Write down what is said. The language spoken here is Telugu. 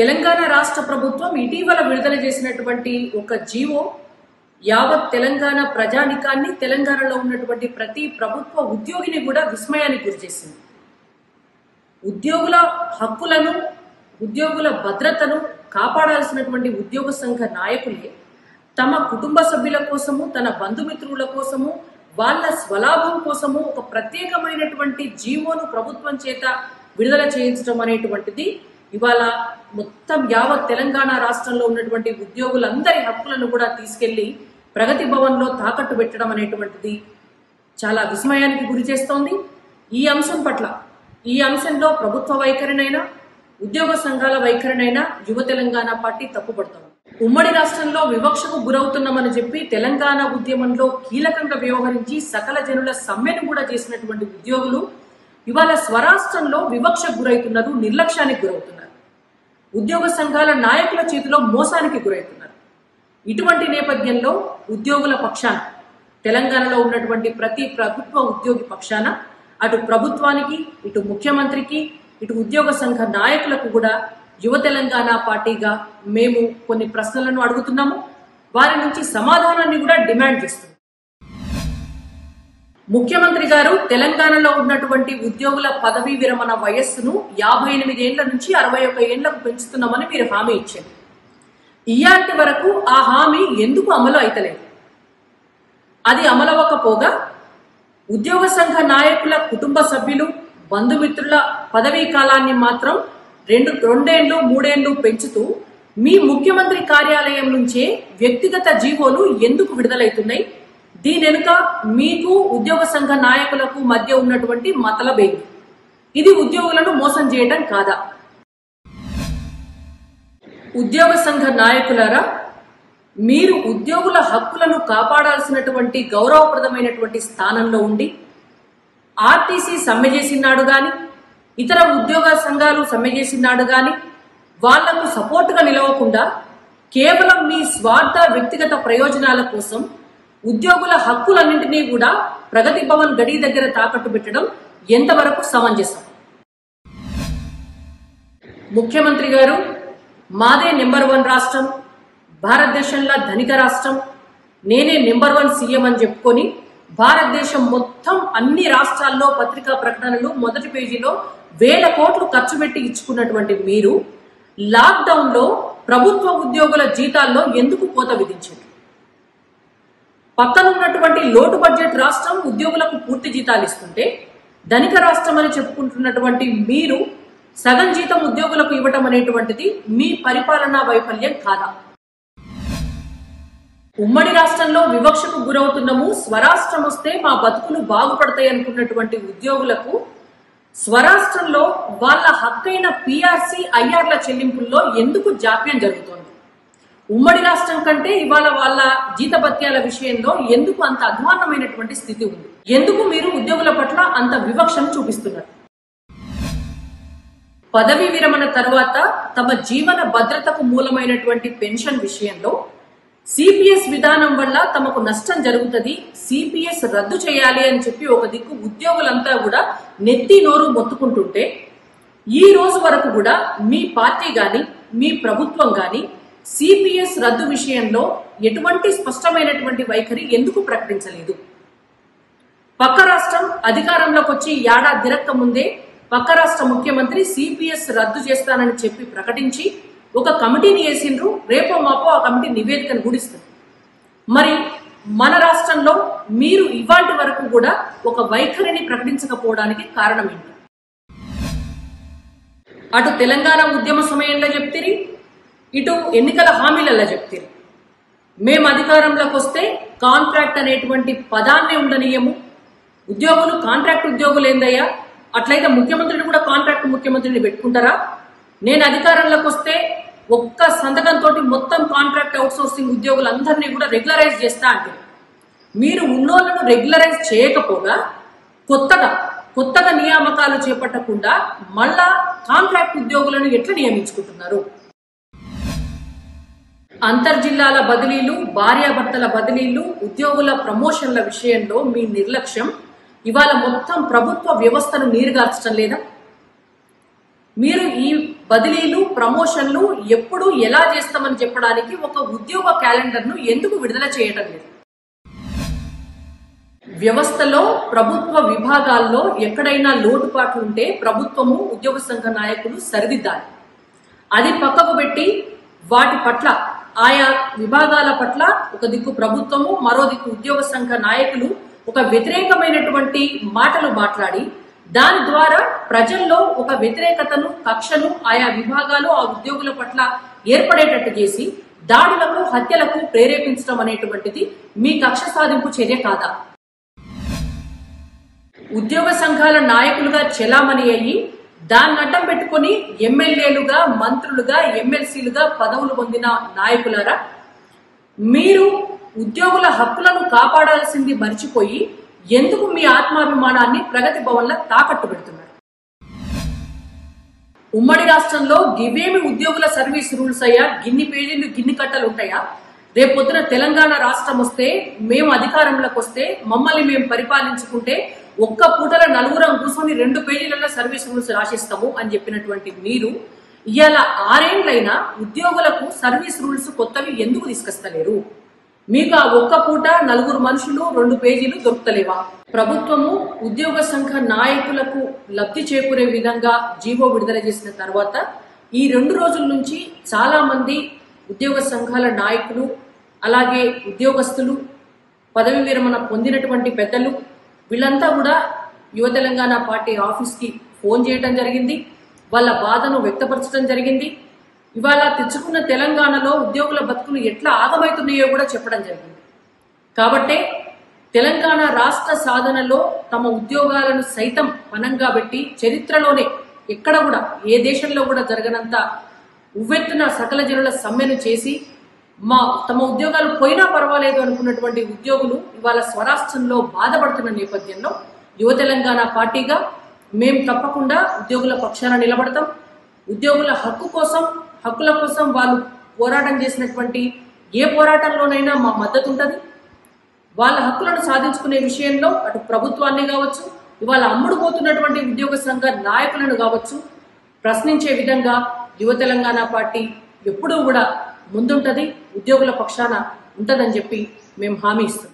తెలంగాణ రాష్ట్ర ప్రభుత్వం ఇటీవల విడుదల చేసినటువంటి ఒక జీవో యావత్ తెలంగాణ ప్రజానికాన్ని తెలంగాణలో ఉన్నటువంటి ప్రతి ప్రభుత్వ ఉద్యోగిని కూడా విస్మయానికి గురిచేసింది ఉద్యోగుల హక్కులను ఉద్యోగుల భద్రతను కాపాడాల్సినటువంటి ఉద్యోగ సంఘ నాయకులే తమ కుటుంబ సభ్యుల కోసము తన బంధుమిత్రుల కోసము వాళ్ళ స్వలాభం కోసము ఒక ప్రత్యేకమైనటువంటి జీవోను ప్రభుత్వం చేత విడుదల చేయించడం అనేటువంటిది ఇవాళ మొత్తం యావత్ తెలంగాణ రాష్ట్రంలో ఉన్నటువంటి ఉద్యోగులందరి హక్కులను కూడా తీసుకెళ్లి ప్రగతి భవన్లో తాకట్టు పెట్టడం అనేటువంటిది చాలా విస్మయానికి గురి చేస్తోంది ఈ అంశం పట్ల ఈ అంశంలో ప్రభుత్వ వైఖరినైనా ఉద్యోగ సంఘాల వైఖరినైనా యువ తెలంగాణ పార్టీ తప్పుపడుతోంది ఉమ్మడి రాష్ట్రంలో వివక్షకు గురవుతున్నామని చెప్పి తెలంగాణ ఉద్యమంలో కీలకంగా వ్యవహరించి సకల జనుల సమ్మెను కూడా చేసినటువంటి ఉద్యోగులు ఇవాళ స్వరాష్ట్రంలో వివక్షకు గురవుతున్నారు నిర్లక్ష్యానికి గురవుతున్నారు ఉద్యోగ సంఘాల నాయకుల చేతిలో మోసానికి గురవుతున్నారు ఇటువంటి నేపథ్యంలో ఉద్యోగుల పక్షాన తెలంగాణలో ఉన్నటువంటి ప్రతి ప్రభుత్వ ఉద్యోగి పక్షాన అటు ప్రభుత్వానికి ఇటు ముఖ్యమంత్రికి ఇటు ఉద్యోగ సంఘ నాయకులకు కూడా యువ తెలంగాణ పార్టీగా మేము కొన్ని ప్రశ్నలను అడుగుతున్నాము వారి నుంచి సమాధానాన్ని కూడా డిమాండ్ చేస్తున్నాం ముఖ్యమంత్రి గారు తెలంగాణలో ఉన్నటువంటి ఉద్యోగుల పదవీ విరమణ వయస్సును యాభై ఎనిమిది ఏళ్ల నుంచి అరవై ఒక్క ఏళ్లకు పెంచుతున్నామని మీరు హామీ ఇచ్చారు ఇయాటి వరకు ఆ హామీ ఎందుకు అమలు అయితలేదు అది అమలవ్వకపోగా ఉద్యోగ సంఘ నాయకుల కుటుంబ సభ్యులు బంధుమిత్రుల పదవీ కాలాన్ని మాత్రం రెండు రెండేళ్లు మూడేళ్లు పెంచుతూ మీ ముఖ్యమంత్రి కార్యాలయం నుంచే వ్యక్తిగత జీవోలు ఎందుకు విడుదలవుతున్నాయి దీని వెనుక మీకు ఉద్యోగ సంఘ నాయకులకు మధ్య ఉన్నటువంటి మతలబేది ఇది ఉద్యోగులను మోసం చేయడం కాదా ఉద్యోగ సంఘ నాయకులారా మీరు ఉద్యోగుల హక్కులను కాపాడాల్సినటువంటి గౌరవప్రదమైనటువంటి స్థానంలో ఉండి ఆర్టీసీ సమ్మె చేసినాడు గాని ఇతర ఉద్యోగ సంఘాలు సమ్మె చేసినాడు గాని వాళ్లకు సపోర్టుగా నిలవకుండా కేవలం మీ స్వార్థ వ్యక్తిగత ప్రయోజనాల కోసం ఉద్యోగుల హక్కులన్నింటినీ కూడా ప్రగతి భవన్ గడి దగ్గర తాకట్టు పెట్టడం ఎంతవరకు సమంజసం ముఖ్యమంత్రి గారు మాదే నెంబర్ వన్ రాష్ట్రం భారతదేశంలో ధనిక రాష్ట్రం నేనే నెంబర్ వన్ సీఎం అని చెప్పుకొని భారతదేశం మొత్తం అన్ని రాష్ట్రాల్లో పత్రికా ప్రకటనలు మొదటి పేజీలో వేల కోట్లు ఖర్చు పెట్టి ఇచ్చుకున్నటువంటి మీరు లాక్డౌన్లో ప్రభుత్వ ఉద్యోగుల జీతాల్లో ఎందుకు కోత విధించారు పక్కనున్నటువంటి లోటు బడ్జెట్ రాష్ట్రం ఉద్యోగులకు పూర్తి జీతాలు ఇస్తుంటే ధనిక రాష్ట్రం అని చెప్పుకుంటున్నటువంటి మీరు సగం జీతం ఉద్యోగులకు ఇవ్వటం అనేటువంటిది మీ పరిపాలనా వైఫల్యం కాదా ఉమ్మడి రాష్ట్రంలో వివక్షకు గురవుతున్నాము స్వరాష్ట్రం వస్తే మా బతుకులు బాగుపడతాయి అనుకున్నటువంటి ఉద్యోగులకు స్వరాష్ట్రంలో వాళ్ళ హక్కైన పిఆర్సీ ఐఆర్ల చెల్లింపుల్లో ఎందుకు జాప్యం జరుగుతోంది ఉమ్మడి రాష్ట్రం కంటే ఇవాళ వాళ్ళ జీతభత్యాల విషయంలో ఎందుకు అంత అధ్వాన్నమైనటువంటి స్థితి ఉంది ఎందుకు మీరు ఉద్యోగుల పట్ల అంత వివక్షను చూపిస్తున్నారు పదవి విరమణ తర్వాత తమ జీవన భద్రతకు మూలమైనటువంటి పెన్షన్ విషయంలో సిపిఎస్ విధానం వల్ల తమకు నష్టం జరుగుతుంది సిపిఎస్ రద్దు చేయాలి అని చెప్పి ఒక దిక్కు ఉద్యోగులంతా కూడా నెత్తి నోరు మొత్తుకుంటుంటే ఈ రోజు వరకు కూడా మీ పార్టీ గాని మీ ప్రభుత్వం గాని సిపిఎస్ రద్దు విషయంలో ఎటువంటి స్పష్టమైనటువంటి వైఖరి ఎందుకు ప్రకటించలేదు పక్క రాష్ట్రం అధికారంలోకి వచ్చి ఏడాది తిరక్క ముందే పక్క రాష్ట్ర ముఖ్యమంత్రి సిపిఎస్ రద్దు చేస్తానని చెప్పి ప్రకటించి ఒక కమిటీని వేసిండ్రు రేపో మాపో ఆ కమిటీ నివేదికను గుడిస్తుంది మరి మన రాష్ట్రంలో మీరు ఇవాటి వరకు కూడా ఒక వైఖరిని ప్రకటించకపోవడానికి కారణం ఏంటి అటు తెలంగాణ ఉద్యమ సమయంలో చెప్తిరి ఇటు ఎన్నికల హామీలలో చెప్తిరి మేము అధికారంలోకి వస్తే కాంట్రాక్ట్ అనేటువంటి పదాన్నే ఉండనీయము ఉద్యోగులు కాంట్రాక్ట్ ఉద్యోగులు ఏందయ్యా అట్లయితే ముఖ్యమంత్రిని కూడా కాంట్రాక్ట్ ముఖ్యమంత్రిని పెట్టుకుంటారా నేను అధికారంలోకి వస్తే ఒక్క సంతకంతో మొత్తం కాంట్రాక్ట్ అవుట్సోర్సింగ్ ఉద్యోగులందరినీ కూడా రెగ్యులరైజ్ చేస్తా అంటే మీరు ఉన్నోళ్లను రెగ్యులరైజ్ చేయకపోగా కొత్తగా కొత్తగా నియామకాలు చేపట్టకుండా మళ్ళా కాంట్రాక్ట్ ఉద్యోగులను ఎట్లా నియమించుకుంటున్నారు అంతర్జిల్లాల బదిలీలు భార్యాభర్తల బదిలీలు ఉద్యోగుల ప్రమోషన్ల విషయంలో మీ నిర్లక్ష్యం ఇవాళ మొత్తం ప్రభుత్వ వ్యవస్థను నీరుగార్చడం లేదా మీరు ఈ బదిలీలు ప్రమోషన్లు ఎప్పుడు ఎలా చేస్తామని చెప్పడానికి ఒక ఉద్యోగ క్యాలెండర్ ను ఎందుకు విడుదల చేయటం లేదు వ్యవస్థలో ప్రభుత్వ విభాగాల్లో ఎక్కడైనా లోటుపాట్లు ఉంటే ప్రభుత్వము ఉద్యోగ సంఘ నాయకులు సరిదిద్దాలి అది పక్కకు పెట్టి వాటి పట్ల ఆయా విభాగాల పట్ల ఒక దిక్కు ప్రభుత్వము మరో దిక్కు ఉద్యోగ సంఘ నాయకులు ఒక వ్యతిరేకమైనటువంటి మాటలు మాట్లాడి దాని ద్వారా ప్రజల్లో ఒక వ్యతిరేకతను కక్షను ఆయా విభాగాలు ఆ ఉద్యోగుల పట్ల ఏర్పడేటట్టు చేసి దాడులకు హత్యలకు ప్రేరేపించడం అనేటువంటిది మీ కక్ష సాధింపు చర్య కాదా ఉద్యోగ సంఘాల నాయకులుగా చెలామణి అయ్యి దాన్ని అడ్డం పెట్టుకొని ఎమ్మెల్యేలుగా మంత్రులుగా ఎమ్మెల్సీలుగా పదవులు పొందిన నాయకులారా మీరు ఉద్యోగుల హక్కులను కాపాడాల్సింది మర్చిపోయి ఎందుకు మీ ఆత్మాభిమానాన్ని ప్రగతి భవన్ల తాకట్టు పెడుతున్నారు ఉమ్మడి రాష్ట్రంలో గివేమి ఉద్యోగుల సర్వీస్ రూల్స్ అయ్యా గిన్ని పేజీలు గిన్ని కట్టలు ఉంటాయా రేపొద్దున తెలంగాణ రాష్ట్రం వస్తే మేము అధికారంలోకి వస్తే మమ్మల్ని మేము పరిపాలించుకుంటే ఒక్క పూటల నలుగురం కూర్చొని రెండు పేజీలలో సర్వీస్ రూల్స్ రాసిస్తాము అని చెప్పినటువంటి మీరు ఇవాళ ఆరేండ్లైనా ఉద్యోగులకు సర్వీస్ రూల్స్ కొత్తవి ఎందుకు తీసుకొస్తలేరు మీకు ఆ ఒక్క పూట నలుగురు మనుషులు రెండు పేజీలు దొరుకుతలేవా ప్రభుత్వము ఉద్యోగ సంఘ నాయకులకు లబ్ధి చేకూరే విధంగా జీవో విడుదల చేసిన తర్వాత ఈ రెండు రోజుల నుంచి చాలా మంది ఉద్యోగ సంఘాల నాయకులు అలాగే ఉద్యోగస్తులు పదవి విరమణ పొందినటువంటి పెద్దలు వీళ్ళంతా కూడా యువ తెలంగాణ పార్టీ ఆఫీస్కి ఫోన్ చేయడం జరిగింది వాళ్ళ బాధను వ్యక్తపరచడం జరిగింది ఇవాళ తెచ్చుకున్న తెలంగాణలో ఉద్యోగుల బతుకులు ఎట్లా ఆగమవుతున్నాయో కూడా చెప్పడం జరిగింది కాబట్టే తెలంగాణ రాష్ట్ర సాధనలో తమ ఉద్యోగాలను సైతం పనంగా పెట్టి చరిత్రలోనే ఎక్కడ కూడా ఏ దేశంలో కూడా జరగనంత ఉవ్వెత్తున సకల జనుల సమ్మెను చేసి మా తమ ఉద్యోగాలు పోయినా పర్వాలేదు అనుకున్నటువంటి ఉద్యోగులు ఇవాళ స్వరాష్ట్రంలో బాధపడుతున్న నేపథ్యంలో యువ తెలంగాణ పార్టీగా మేము తప్పకుండా ఉద్యోగుల పక్షాన నిలబడతాం ఉద్యోగుల హక్కు కోసం హక్కుల కోసం వాళ్ళు పోరాటం చేసినటువంటి ఏ పోరాటంలోనైనా మా మద్దతు ఉంటుంది వాళ్ళ హక్కులను సాధించుకునే విషయంలో అటు ప్రభుత్వాన్ని కావచ్చు ఇవాళ అమ్ముడు పోతున్నటువంటి ఉద్యోగ సంఘ నాయకులను కావచ్చు ప్రశ్నించే విధంగా యువ తెలంగాణ పార్టీ ఎప్పుడూ కూడా ముందుంటది ఉద్యోగుల పక్షాన ఉంటదని చెప్పి మేము హామీ ఇస్తాం